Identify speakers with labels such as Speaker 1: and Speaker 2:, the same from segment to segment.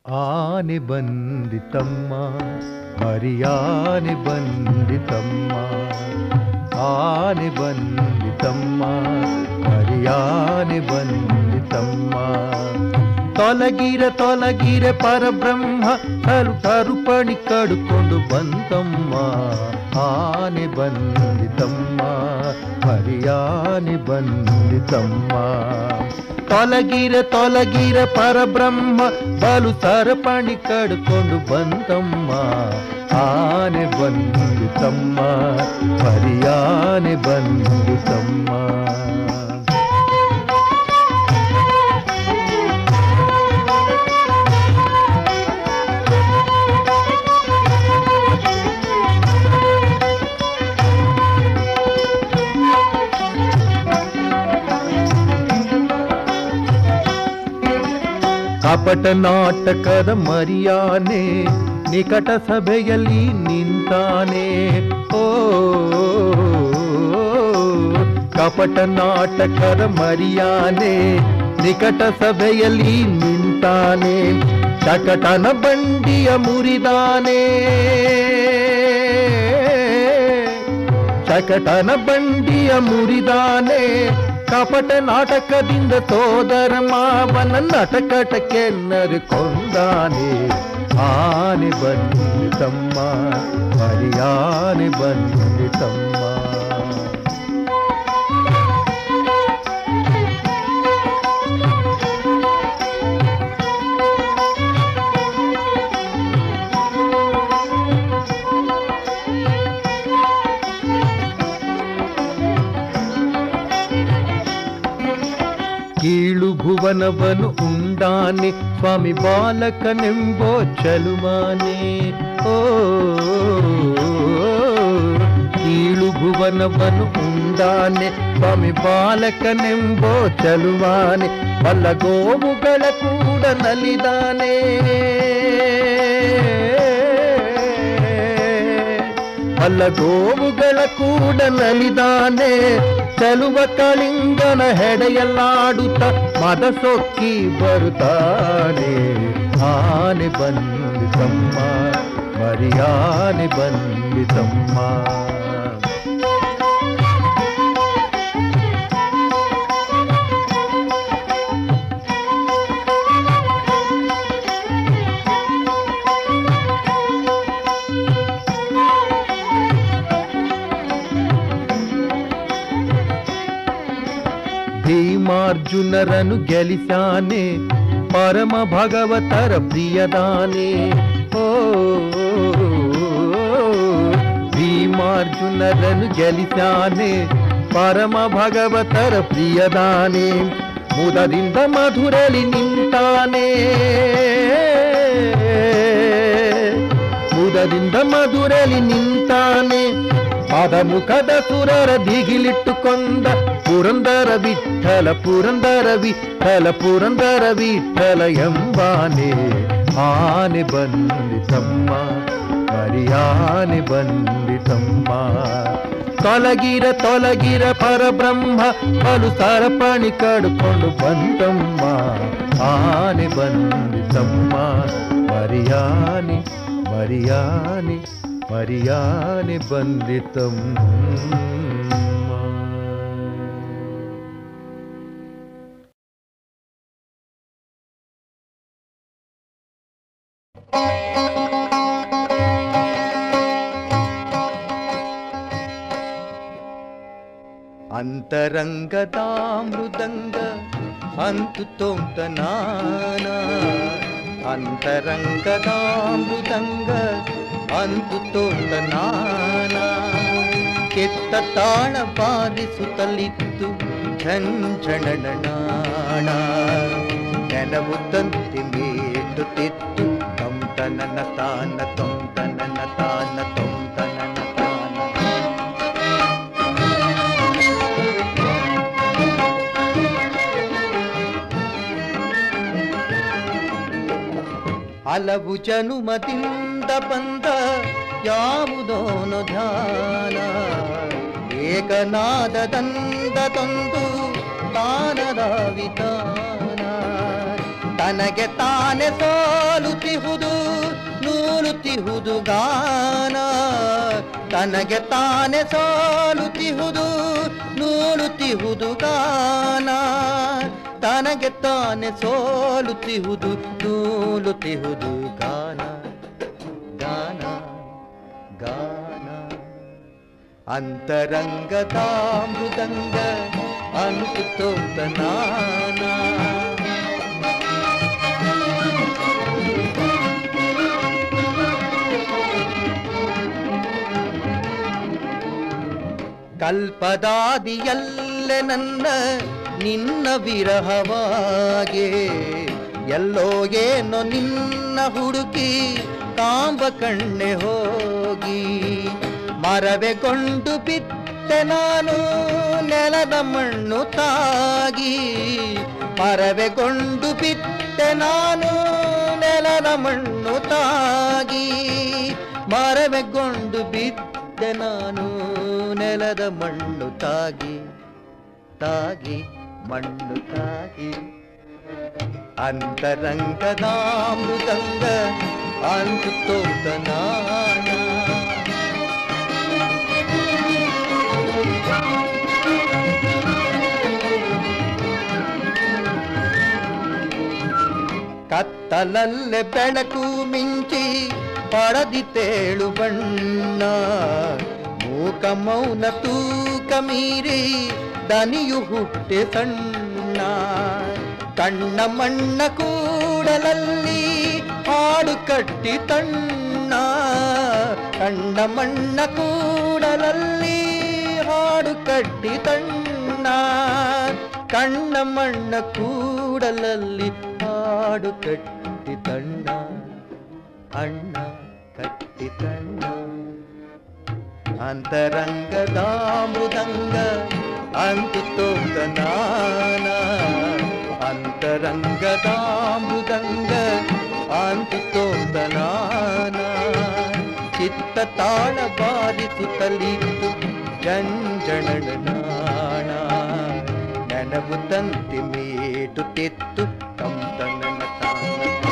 Speaker 1: ಆನೆ ಬಂದಿತಮ್ಮ ಮರಿಯಾನೆ ಬಂದಿತಮ್ಮ ಆನೆ ಬಂದಿತಮ್ಮ ಮರಿಯಾನೆ ಬಂದಿತಮ್ಮ ತೊಲಗಿರ ತೊಲಗಿರ ಪರಬ್ರಹ್ಮ ಕರು ಕರುಪಣಿ ಕಡುಕೊಂಡು ಬಂತಮ್ಮ ಆನೆ ಬಂದಿತಮ್ಮ ಮರಿಯಾನೆ ಬಂದಿತಮ್ಮ ತೊಲಗಿರ ತೊಲಗಿರ ಪರಬ್ರಹ್ಮ ಬಲು ಸರಪಣಿ ಕಡ್ಕೊಂಡು ಬಂತಮ್ಮ ಆನೆ ಬಂದಿತಮ್ಮ ಮರಿಯಾನೆ ಬಂದಿತಮ್ಮ ಕಪಟ ನಾಟಕದ ಮರಿಯಾನೆ ನಿಕಟ ಸಭೆಯಲ್ಲಿ ನಿಂತಾನೆ ಓ ಕಪಟ ನಾಟಕದ ಮರಿಯಾನೆ ನಿಕಟ ಸಭೆಯಲ್ಲಿ ನಿಂತಾನೆ ಚಕಟನ ಬಂಡಿಯ ಮುರಿದಾನೆ ಚಕಟನ ಬಂಡಿಯ ಮುರಿದಾನೆ ಕಪಟ ನಾಟಕದಿಂದ ಸೋದರ ಮಾವನ ನಟಕಟಕ್ಕೆ ನರುಕೊಂಡಾನೆ ಆನೆ ಬಂದಿತಮ್ಮ ಮರಿಯಾನೆ ಬಂದಿತಮ್ಮ ಕೀಳು ಭುವನವನು ಉಂಡಾನೆ ಸ್ವಾಮಿ ಬಾಲಕನೆಂಬೋ ಚಲುಮಾನೆ ಓ ಕೀಳು ಭುವನವನು ಉಂಡಾನೆ ಸ್ವಾಮಿ ಬಾಲಕನೆಂಬೋ ಚಲುವಾನೆ ಬಲ್ಲ ಗೋವುಗಳ ಕೂಡ ನಲಿದಾನೆ ಅಲ್ಲ ಗೋವುಗಳ ಕೂಡ ನಲಿದಾನೆ ಚಲುವ ಕಳಿಂಗನ ಹೆಡೆಯಲ್ಲಾಡುತ್ತ ಮದ ಸೊಕ್ಕಿ ಬರುತ್ತಾನೆ ಆನೆ ಬಂದಿತಮ್ಮ ಮರಿಯಾನೆ ಬಂದಿತಮ್ಮ ಭೀಮಾರ್ಜುನರನು ಗೆಲಿಸಾನೆ ಪರಮ ಭಗವತರ ಪ್ರಿಯದಾನೆ ಓ ಭೀಮಾರ್ಜುನರನು ಗೆಲಿಸಾನೆ ಪರಮ ಭಗವತರ ಪ್ರಿಯದಾನೆ ಮುದದಿಂದ ಮಧುರಲಿ ನಿಂತಾನೆ ಮುದದಿಂದ ಮಧುರಲಿ ನಿಂತಾನೆ ಪಾದ ಮುಖದ ಸುರರ ದಿಗಿಲಿಟ್ಟುಕೊಂಡ ಪುರಂದರ ವಿಠಲ ಪುರಂದರ ವಿಠಲ ಪುರಂದರ ವಿಠಲ ಎಂಬಾನೆ ಆನೆ ಬಂದಿತಮ್ಮ ಮರಿಯಾನೆ ಬಂದಿತಮ್ಮ ತೊಲಗಿರ ತೊಲಗಿರ ಪರಬ್ರಹ್ಮ ಬಲು ಸರಪಣಿ ಕಡ್ಕೊಂಡು ಬಂತಮ್ಮ ಆನೆ ಬಂದಿತಮ್ಮ ಮರಿಯಾನೆ ಮರಿಯಾನೆ ಮರಿಯಾನೆ ಬಂದಿತಮ್ಮ ಅಂತರಂಗದ ಮೃದಂಗ ಅಂತು ತೋಂತ ನಾನ ಅಂತರಂಗದ ಮೃದಂಗ ಅಂತು ತೋಂತ ನಾನ ಕೆತ್ತ ತಾಳ ಬಾರಿಸುತ್ತಲಿತ್ತು ಝಂಝಣನಾಣ ನೆನವು ತಂತಿ ಮೇಟುತ್ತಿತ್ತು ತೊಂತನನ ತಾನ ತೊಂತನನ ತಾನ ತೊಂತನನ ತಾನ ಹಲವು ಜನುಮದಿಂದ ಬಂದ ಯಾವುದೋನು ಧ್ಯಾನ ಏಕನಾದದಂದ ತಂದು ತಾನದ ವಿಧಾನ ತನಗೆ ತಾನೆ ಸೋ ಸೋಲುತಿಹುದು ನೂಲುತಿಹುದು ಗಾನ ತನಗೆ ತಾನೆ ಸೋಲುತಿಹುದು ನೂಲುತಿಹುದು ಗಾನ ತನಗೆ ತಾನೆ ಸೋಲುತಿಹುದು ನೂಲುತಿಹುದು ಗಾನ ಗಾನ ಗಾನ ಅಂತರಂಗದ ಮೃದಂಗ ಅನುಕುತೋಂತ ನಾನ ಕಲ್ಪದಾದಿಯಲ್ಲೆ ನನ್ನ ನಿನ್ನ ವಿರಹವಾಗೆ ಎಲ್ಲೋ ಏನೋ ನಿನ್ನ ಹುಡುಕಿ ಕಾಂಬ ಕಣ್ಣೆ ಹೋಗಿ ಮರವೆಗೊಂಡು ಬಿಟ್ಟೆ ನಾನು ನೆಲದ ಮಣ್ಣು ತಾಗಿ ಮರವೆಗೊಂಡು ಬಿಟ್ಟೆ ನಾನು ನೆಲದ ಮಣ್ಣು ತಾಗಿ ಮರವೆಗೊಂಡು ಬಿಟ್ಟೆ ನಾನು ನೆಲದ ಮಣ್ಣು ತಾಗಿ ತಾಗಿ ಮಣ್ಣು ತಾಗಿ ಅಂತರಂಗದ ಮೃದಂಗ ಅಂತು ತೋತ ನಾನ ಕತ್ತಲಲ್ಲೇ ಬೆಳಕು ಮಿಂಚಿ ಪಡದಿತೇಳು ಬಣ್ಣ ಮೂಕ ಮೌನ ತೂಕ ಮೀರಿ ದನಿಯು ಹುಟ್ಟೆ ಸಣ್ಣ ಕಣ್ಣ ಮಣ್ಣ ಕೂಡಲಲ್ಲಿ ಹಾಡು ಕಟ್ಟಿ ತಣ್ಣ ಕಣ್ಣ ಮಣ್ಣ ಕೂಡಲಲ್ಲಿ ಹಾಡು ಕಟ್ಟಿ ತಣ್ಣ ಕಣ್ಣ ಮಣ್ಣ ಕೂಡಲಲ್ಲಿ ಹಾಡು ಕಟ್ಟಿ ತಣ್ಣ ಅಣ್ಣ ಕಟ್ಟಿ ತಣ್ಣ ಅಂತರಂಗದ ಮೃದಂಗ ಅಂತು ತೋತ ನಾನ ಅಂತರಂಗದ ಮೃದಂಗ ಅಂತು ತೋತ ನಾನ ಚಿತ್ತ ತಾಳ ಬಾರಿಸುತ್ತಲಿತ್ತು ಜಂಜಣನ ನಾಣ ನೆನಪು ತಂತಿ ಮೀಟುತ್ತಿತ್ತು ಕಂತನನ ತಾನ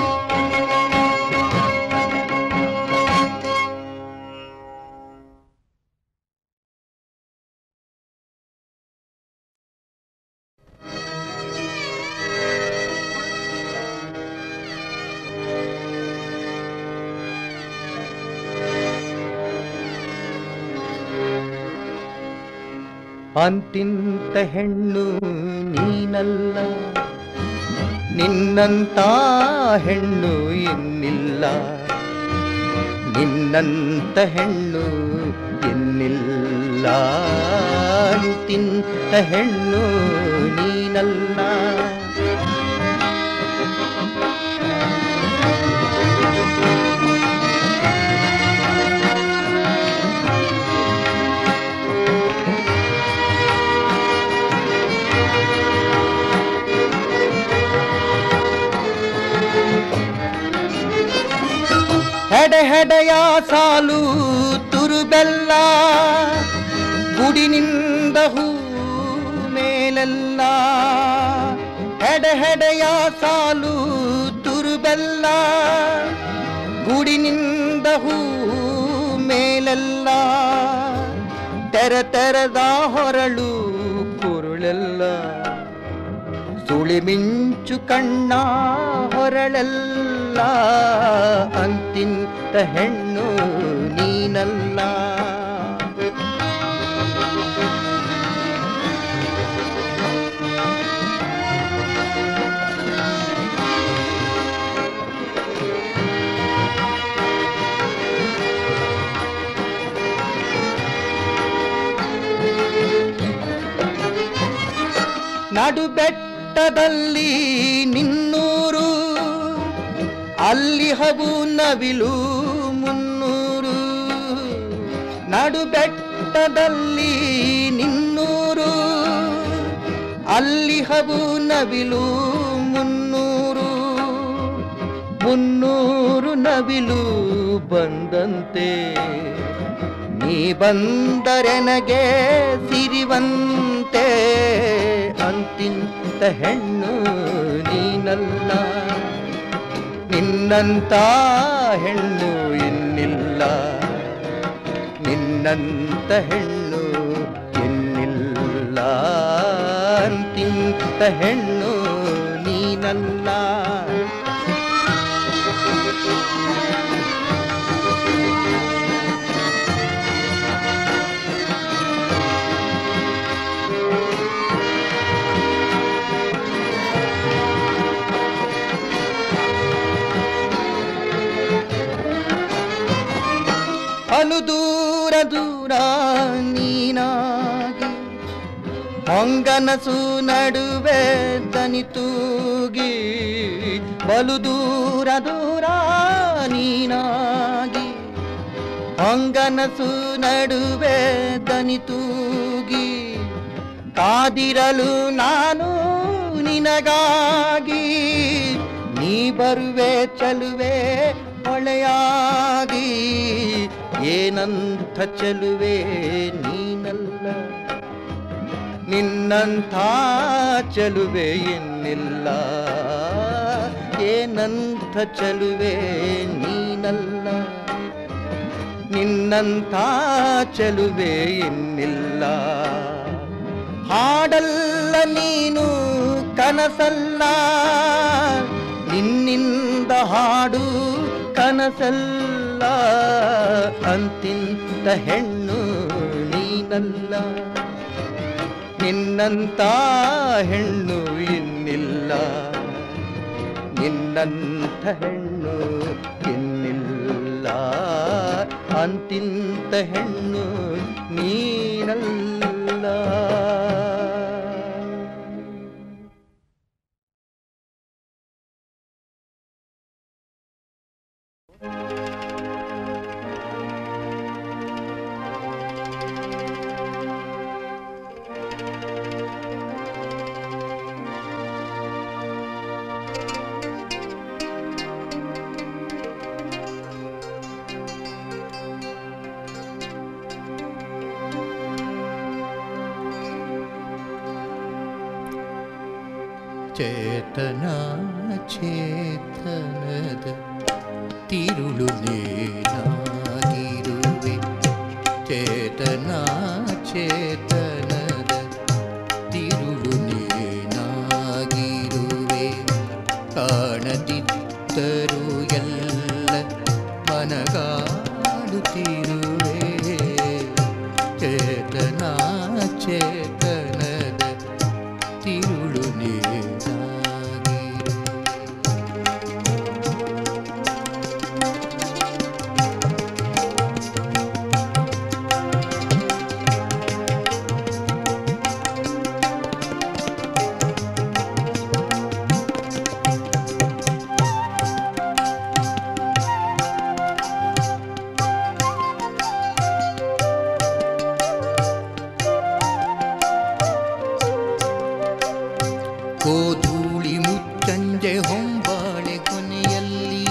Speaker 1: ಅಂತಿಂತ ಹೆಣ್ಣು ನೀನಲ್ಲ ನಿನ್ನಂತ ಹೆಣ್ಣು ಇನ್ನಿಲ್ಲ ನಿನ್ನಂತ ಹೆಣ್ಣು ಇನ್ನಿಲ್ಲ ಅಂತಿಂತ ಹೆಣ್ಣು ನೀನಲ್ಲ ಹೆಡೆ ಹೆಡೆಯ ಸಾಲು ತುರುಬೆಲ್ಲ ಗುಡಿನಿಂದ ಹೂ ಮೇಲೆಲ್ಲ ಹೆಡೆ ಹೆಡೆಯ ಸಾಲು ತುರುಬೆಲ್ಲ ಗುಡಿನಿಂದ ಹೂ ಮೇಲೆಲ್ಲ ತೆರ ತೆರೆದ ಹೊರಳು ಕುರುಳೆಲ್ಲ ಸುಳಿ ಮಿಂಚು ಕಣ್ಣ ಹೊರಳೆಲ್ಲ ಅಂತಿಂತ ಹೆಣ್ಣು ನೀನಲ್ಲ ನಡು ಬೆಟ್ಟದಲ್ಲಿ ನಿನ್ನೂರು ಅಲ್ಲಿ ಹಬು ನವಿಲು ಮುನ್ನೂರು ನಡು ಬೆಟ್ಟದಲ್ಲಿ ನಿನ್ನೂರು ಅಲ್ಲಿ ಹಬು ನವಿಲು ಮುನ್ನೂರು ಮುನ್ನೂರು ನವಿಲು ಬಂದಂತೆ ನೀ ಬಂದರೆನಗೆ ಸಿರಿವಂತೆ ಅಂತಿಂತ ಹೆಣ್ಣು ನೀನಲ್ಲ ನಿನ್ನಂತ ಹೆಣ್ಣು ಇನ್ನಿಲ್ಲ ನಿನ್ನಂತ ಹೆಣ್ಣು ಇನ್ನಿಲ್ಲ ಅಂತಿಂತ ಹೆಣ್ಣು ನೀನಲ್ಲ ಅನು ದೂರ ದೂರ ನೀನಾಗಿ ಹೊಂಗನಸು ನಡುವೆ ದನಿ ತೂಗಿ ಬಲು ದೂರ ದೂರ ನೀನಾಗಿ ಹೊಂಗನಸು ನಡುವೆ ದನಿ ತೂಗಿ ಕಾದಿರಲು ನಾನು ನಿನಗಾಗಿ ನೀ ಬರುವೆ ಚಲುವೆ ಹೊಳೆಯಾಗಿ ಏನಂಥ ಚೆಲುವೆ ನೀನಲ್ಲ ನಿನ್ನಂಥ ಚೆಲುವೆ ಇನ್ನಿಲ್ಲ ಏನಂಥ ಚೆಲುವೆ ನೀನಲ್ಲ ನಿನ್ನಂಥ ಚೆಲುವೆ ಇನ್ನಿಲ್ಲ ಹಾಡಲ್ಲ ನೀನು ಕನಸಲ್ಲ ನಿನ್ನಿಂದ ಹಾಡು ಕನಸಲ್ಲ ಅಂತಿಂತ ಹೆಣ್ಣು ನೀನಲ್ಲ ನಿನ್ನಂತ ಹೆಣ್ಣು ಇನ್ನಿಲ್ಲ ನಿನ್ನಂಥ ಹೆಣ್ಣು ಇನ್ನಿಲ್ಲ ಅಂತಿಂತ ಹೆಣ್ಣು ನೀನಲ್ಲ ಚೇತನ ಚೇತನದ ತಿರುಳು ನೇನಾಗಿರುವೆ ಚೇತನ ಚೇತನದ ತಿರುಳು ನೇನಾಗಿರುವೆ ಕಾಣದಿದ್ದರು ಎಲ್ಲ ಮನಗಾಡುತ್ತಿರುವೆ ಚೇತನ ಚೇತನದ ತಿರುಳು ನೇನಾಗಿರುವೆ ಕೋಧೂಳಿ ಮುಚ್ಚಂಜೆ ಹೊಂಬಾಳೆ ಕೊನೆಯಲ್ಲಿ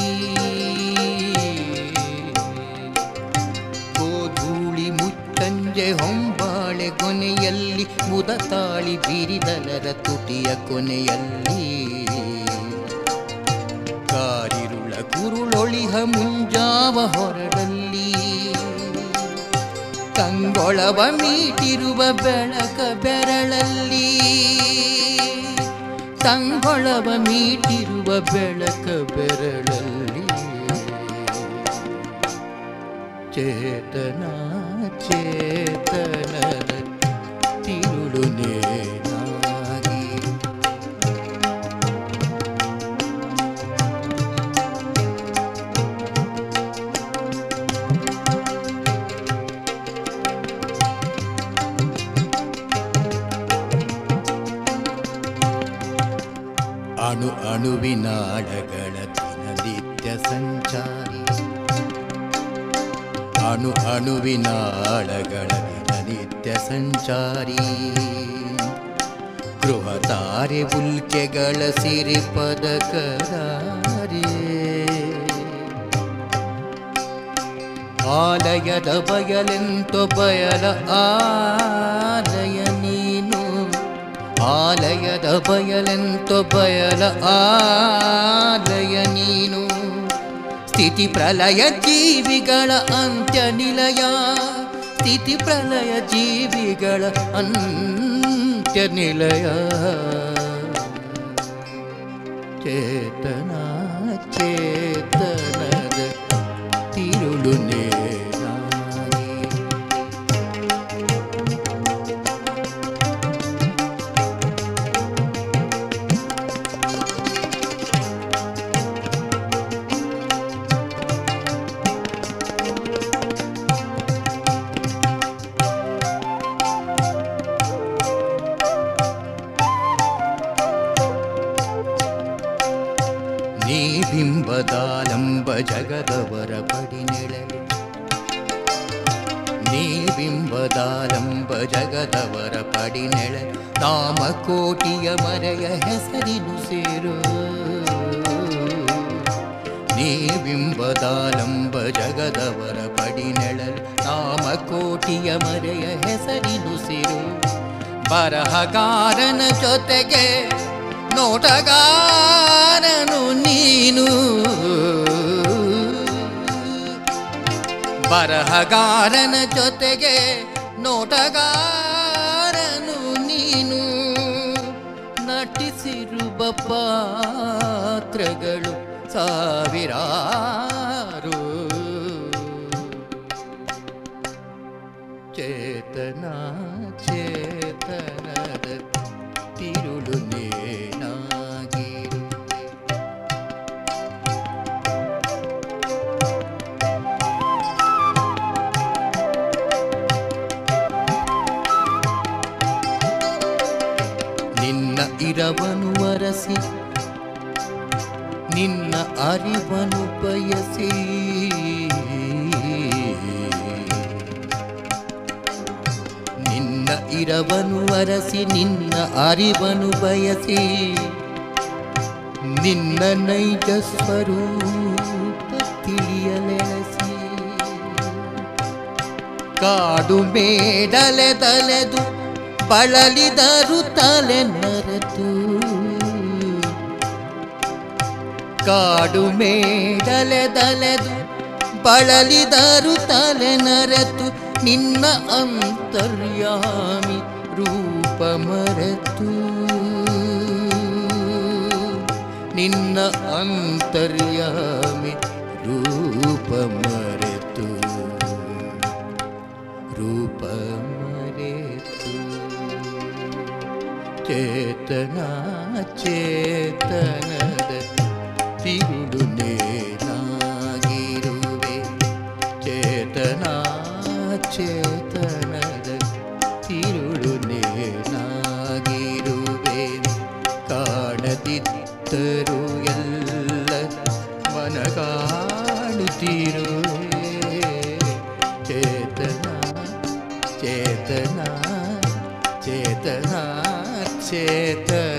Speaker 1: ಕೋಧೂಳಿ ಮುಚ್ಚಂಜೆ ಹೊಂಬಾಳೆ ಕೊನೆಯಲ್ಲಿ ಮುದತಾಳಿ ಬಿರಿದಲರ ತುಟಿಯ ಕೊನೆಯಲ್ಲಿ ಕಾರಿರುಳ ಕುರುಳೊಳಿಹ ಮುಂಜಾವ ಹೊರಡಲ್ಲಿ ಕಂಗೊಳವ ಮೀಟಿರುವ ಬೆಳಕ ಬೆರಳಲ್ಲಿ ತಂಗೊಳವ ಮೀಟಿರುವ ಬೆಳಕ ಬೆರಳಲ್ಲಿ ಚೇತನ ಚೇತನದ ತಿರುಳು ನೇನಾಗಿ ಅಣು ಅಣುವಿನಾಳಗಳ ದಿನನಿತ್ಯ ಸಂಚಾರಿ ಅಣು ಅಣುವಿನಾಳಗಳ ದಿನನಿತ್ಯ ಸಂಚಾರಿ ಗೃಹ ತಾರೆ ಉಲ್ಕೆಗಳ ಸಿರಿಪದ ಕರಾರಿ ಆಲಯದ ಬಯಲೆಂತೋ ಬಯಲ ಆಲಯ ನೀನು ಆಲಯದ ಬಯಲೆಂತೋ ಬಯಲ ಆಲಯ ನೀನು ಸ್ಥಿತಿ ಪ್ರಲಯ ಜೀವಿಗಳ ಅಂತ್ಯ ನಿಲಯ ಸ್ಥಿತಿ ಪ್ರಲಯ ಜೀವಿಗಳ ಅಂತ್ಯ ನಿಲಯ ಚೇತನ ಚೇತನದ ತಿರುಳು ನೇರಾಗಿ ನೀ ಬಿಂಬದಾಲಂಬ ಜಗದವರ ಪಡಿನೆಳಲು ನೀ ಬಿಂಬದಾಲಂಬ ಜಗದವರ ಪಡಿನೆಳಲು ನಾಮಕೋಟಿಯ ಮರೆಯ ಹೆಸರಿನು ಸೇರು ನೀ ಬಿಂಬದಾಲಂಬ ಜಗದವರ ಪಡಿನೆಳಲು ನಾಮಕೋಟಿಯ ಮರೆಯ ಹೆಸರಿನು ಸೇರು ಬರಹಗಾರನ ಜೊತೆಗೆ ನೋಟಗಾರನು ನೀನು ಬರಹಗಾರನ ಜೊತೆಗೆ ನೋಟಗಾರನು ನೀನು ನಟಿಸಿರುವ ಪಾತ್ರಗಳು ಸಾವಿರಾರು ಚೇತನ ಚೇತನದ ತಿರುಳು ನೇನಾಗಿರು ನಿನ್ನ ಇರವನು ವರಸಿ ನಿನ್ನ ಅರಿವನು ಬಯಸಿ ನಿನ್ನ ಇರವನು ವರಸಿ ನಿನ್ನ ಅರಿವನು ಬಯಸಿ ನಿನ್ನ ನೈಜ ಸ್ವರೂಪ ತಿಳಿಯಲೆಳಸಿ ಕಾಡು ಮೇಡಲೆದಲೆದು ಬಳಲಿದರು ತಲೆ ನರತು ಕಾಡು ಮೇಡಲೆದಲೆದು ಬಳಲಿದರು ತಲೆ ನರೆತು ನಿನ್ನ ಅಂತರ್ಯಾಮಿ ರೂಪ ಮರೆತು ನಿನ್ನ ಅಂತರ್ಯಾಮಿ ರೂಪ ಮರೆತು ರೂಪ ಮರೆತು ಚೇತನ ಚೇತನದ ತಿರುಳು ನೇನಾಗಿರುವೆ ಚೇತನ ಚೇತನದ ತಿರುಳು ನೇನಾಗಿರುವೆ ಕಾಣದಿದ್ದರು ಎಲ್ಲ ಮನ ಕಾಣುತ್ತಿರುವೆ ಚೇತನ ಚೇತನ ಚೇತನ ಚೇತನ